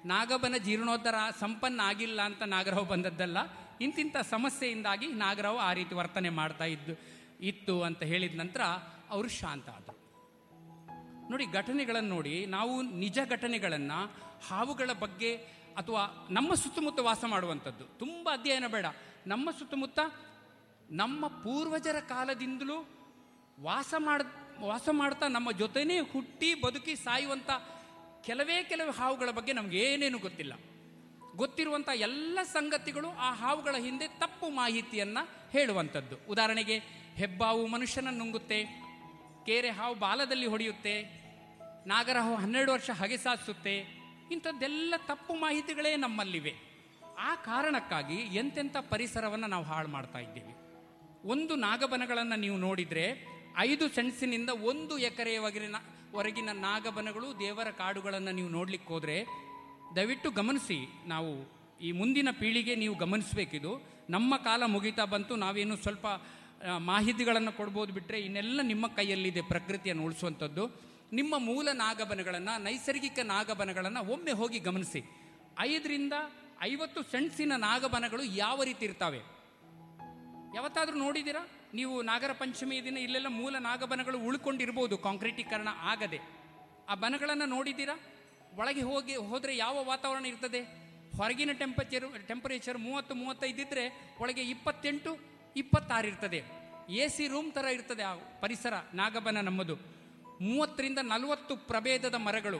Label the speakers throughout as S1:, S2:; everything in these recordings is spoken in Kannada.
S1: ನಾಗಬನ ಜೀರ್ಣೋದ್ಧಾರ ಸಂಪನ್ನ ಆಗಿಲ್ಲ ಅಂತ ನಾಗರಾವ್ ಬಂದದ್ದಲ್ಲ ಇಂತಿಂಥ ಸಮಸ್ಯೆಯಿಂದಾಗಿ ನಾಗರಾವ್ ಆ ರೀತಿ ವರ್ತನೆ ಮಾಡ್ತಾ ಇದ್ದು ಇತ್ತು ಅಂತ ಹೇಳಿದ ನಂತರ ಅವರು ಶಾಂತ ಆದರು ನೋಡಿ ಘಟನೆಗಳನ್ನು ನೋಡಿ ನಾವು ನಿಜ ಘಟನೆಗಳನ್ನು ಹಾವುಗಳ ಬಗ್ಗೆ ಅಥವಾ ನಮ್ಮ ಸುತ್ತಮುತ್ತ ವಾಸ ಮಾಡುವಂಥದ್ದು ತುಂಬ ಅಧ್ಯಯನ ಬೇಡ ನಮ್ಮ ಸುತ್ತಮುತ್ತ ನಮ್ಮ ಪೂರ್ವಜರ ಕಾಲದಿಂದಲೂ ವಾಸ ಮಾಡ ವಾಸ ಮಾಡ್ತಾ ನಮ್ಮ ಜೊತೆನೇ ಹುಟ್ಟಿ ಬದುಕಿ ಸಾಯುವಂಥ ಕೆಲವೇ ಕೆಲವು ಹಾವುಗಳ ಬಗ್ಗೆ ನಮ್ಗೆ ಏನೇನು ಗೊತ್ತಿಲ್ಲ ಗೊತ್ತಿರುವಂಥ ಎಲ್ಲ ಸಂಗತಿಗಳು ಆ ಹಾವುಗಳ ಹಿಂದೆ ತಪ್ಪು ಮಾಹಿತಿಯನ್ನು ಹೇಳುವಂಥದ್ದು ಉದಾಹರಣೆಗೆ ಹೆಬ್ಬಾವು ಮನುಷ್ಯನ ನುಂಗುತ್ತೆ ಕೇರೆ ಹಾವು ಬಾಲದಲ್ಲಿ ಹೊಡೆಯುತ್ತೆ ನಾಗರ ಹಾವು ಹನ್ನೆರಡು ವರ್ಷ ಹಗೆಸಾಸುತ್ತೆ ಇಂಥದ್ದೆಲ್ಲ ತಪ್ಪು ಮಾಹಿತಿಗಳೇ ನಮ್ಮಲ್ಲಿವೆ ಆ ಕಾರಣಕ್ಕಾಗಿ ಎಂತೆಂಥ ಪರಿಸರವನ್ನು ನಾವು ಹಾಳು ಮಾಡ್ತಾ ಇದ್ದೀವಿ ಒಂದು ನಾಗಬನಗಳನ್ನು ನೀವು ನೋಡಿದರೆ ಐದು ಸೆಣಸಿನಿಂದ ಒಂದು ಎಕರೆಯವರೆಗಿನ ವರೆಗಿನ ನಾಗಬನಗಳು ದೇವರ ಕಾಡುಗಳನ್ನು ನೀವು ನೋಡ್ಲಿಕ್ಕೆ ಹೋದರೆ ದಯವಿಟ್ಟು ಗಮನಿಸಿ ನಾವು ಈ ಮುಂದಿನ ಪೀಳಿಗೆ ನೀವು ಗಮನಿಸಬೇಕಿದು ನಮ್ಮ ಕಾಲ ಮುಗಿತಾ ಬಂತು ನಾವೇನು ಸ್ವಲ್ಪ ಆ, ಮಾಹಿತಿಗಳನ್ನು ಕೊಡ್ಬೋದು ಬಿಟ್ಟರೆ ಇನ್ನೆಲ್ಲ ನಿಮ್ಮ ಕೈಯಲ್ಲಿದೆ ಪ್ರಕೃತಿಯನ್ನು ಉಳಿಸುವಂಥದ್ದು ನಿಮ್ಮ ಮೂಲ ನಾಗಬನಗಳನ್ನು ನೈಸರ್ಗಿಕ ನಾಗಬನಗಳನ್ನು ಒಮ್ಮೆ ಹೋಗಿ ಗಮನಿಸಿ ಐದರಿಂದ ಐವತ್ತು ಸೆಣಸಿನ ನಾಗಬನಗಳು ಯಾವ ರೀತಿ ಇರ್ತವೆ ಯಾವತ್ತಾದ್ರೂ ನೋಡಿದ್ದೀರಾ ನೀವು ನಾಗರ ಪಂಚಮಿ ದಿನ ಇಲ್ಲೆಲ್ಲ ಮೂಲ ನಾಗಬನಗಳು ಉಳ್ಕೊಂಡಿರ್ಬೋದು ಕಾಂಕ್ರೀಟೀಕರಣ ಆಗದೆ ಆ ಬನಗಳನ್ನು ನೋಡಿದ್ದೀರಾ ಒಳಗೆ ಹೋಗಿ ಹೋದರೆ ಯಾವ ವಾತಾವರಣ ಇರ್ತದೆ ಹೊರಗಿನ ಟೆಂಪರೇಚರ್ ಟೆಂಪರೇಚರ್ ಮೂವತ್ತು ಮೂವತ್ತೈದು ಇದ್ದರೆ ಒಳಗೆ ಇಪ್ಪತ್ತೆಂಟು ಇಪ್ಪತ್ತಾರು ಇರ್ತದೆ ಎ ಸಿ ರೂಮ್ ಥರ ಇರ್ತದೆ ಆ ಪರಿಸರ ನಾಗಬನ ನಮ್ಮದು ಮೂವತ್ತರಿಂದ ನಲವತ್ತು ಪ್ರಭೇದದ ಮರಗಳು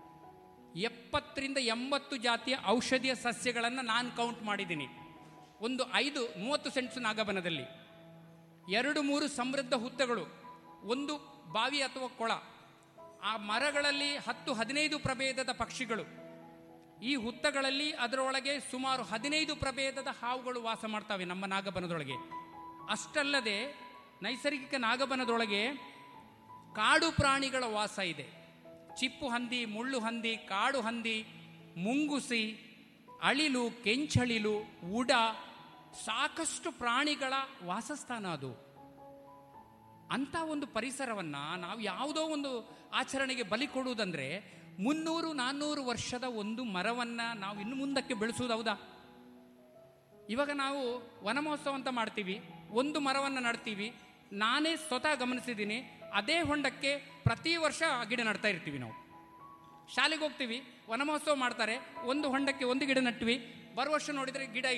S1: ಎಪ್ಪತ್ತರಿಂದ ಎಂಬತ್ತು ಜಾತಿಯ ಔಷಧೀಯ ಸಸ್ಯಗಳನ್ನು ನಾನು ಕೌಂಟ್ ಮಾಡಿದ್ದೀನಿ ಒಂದು ಐದು ಮೂವತ್ತು ಸೆಂಟ್ಸ್ ನಾಗಬನದಲ್ಲಿ ಎರಡು ಮೂರು ಸಮೃದ್ಧ ಹುತ್ತಗಳು ಒಂದು ಬಾವಿ ಅಥವಾ ಕೊಳ ಆ ಮರಗಳಲ್ಲಿ ಹತ್ತು ಹದಿನೈದು ಪ್ರಭೇದದ ಪಕ್ಷಿಗಳು ಈ ಹುತ್ತಗಳಲ್ಲಿ ಅದರೊಳಗೆ ಸುಮಾರು ಹದಿನೈದು ಪ್ರಭೇದದ ಹಾವುಗಳು ವಾಸ ಮಾಡ್ತವೆ ನಮ್ಮ ನಾಗಬನದೊಳಗೆ ಅಷ್ಟಲ್ಲದೆ ನೈಸರ್ಗಿಕ ನಾಗಬನದೊಳಗೆ ಕಾಡು ಪ್ರಾಣಿಗಳ ವಾಸ ಇದೆ ಚಿಪ್ಪು ಹಂದಿ ಮುಳ್ಳು ಹಂದಿ ಕಾಡು ಹಂದಿ ಮುಂಗುಸಿ ಅಳಿಲು ಕೆಂಚಳಿಲು ಉಡ ಸಾಕಷ್ಟು ಪ್ರಾಣಿಗಳ ವಾಸಸ್ಥಾನ ಅದು ಅಂಥ ಒಂದು ಪರಿಸರವನ್ನು ನಾವು ಯಾವುದೋ ಒಂದು ಆಚರಣೆಗೆ ಬಲಿ ಕೊಡುವುದಂದ್ರೆ ಮುನ್ನೂರು ನಾನ್ನೂರು ವರ್ಷದ ಒಂದು ಮರವನ್ನು ನಾವು ಇನ್ನು ಮುಂದಕ್ಕೆ ಬೆಳೆಸುವುದು ಹೌದಾ ಇವಾಗ ನಾವು ವನ ಮಹೋತ್ಸವ ಅಂತ ಮಾಡ್ತೀವಿ ಒಂದು ಮರವನ್ನು ನಡ್ತೀವಿ ನಾನೇ ಸ್ವತಃ ಗಮನಿಸಿದ್ದೀನಿ ಅದೇ ಹೊಂಡಕ್ಕೆ ಪ್ರತಿ ವರ್ಷ ಗಿಡ ನಡ್ತಾ ಇರ್ತೀವಿ ನಾವು ಶಾಲೆಗೆ ಹೋಗ್ತೀವಿ ವನ ಮಹೋತ್ಸವ ಮಾಡ್ತಾರೆ ಒಂದು ಹೊಂಡಕ್ಕೆ ಒಂದು ಗಿಡ ನಟ್ವಿ ಬರುವ ವರ್ಷ ನೋಡಿದರೆ ಗಿಡ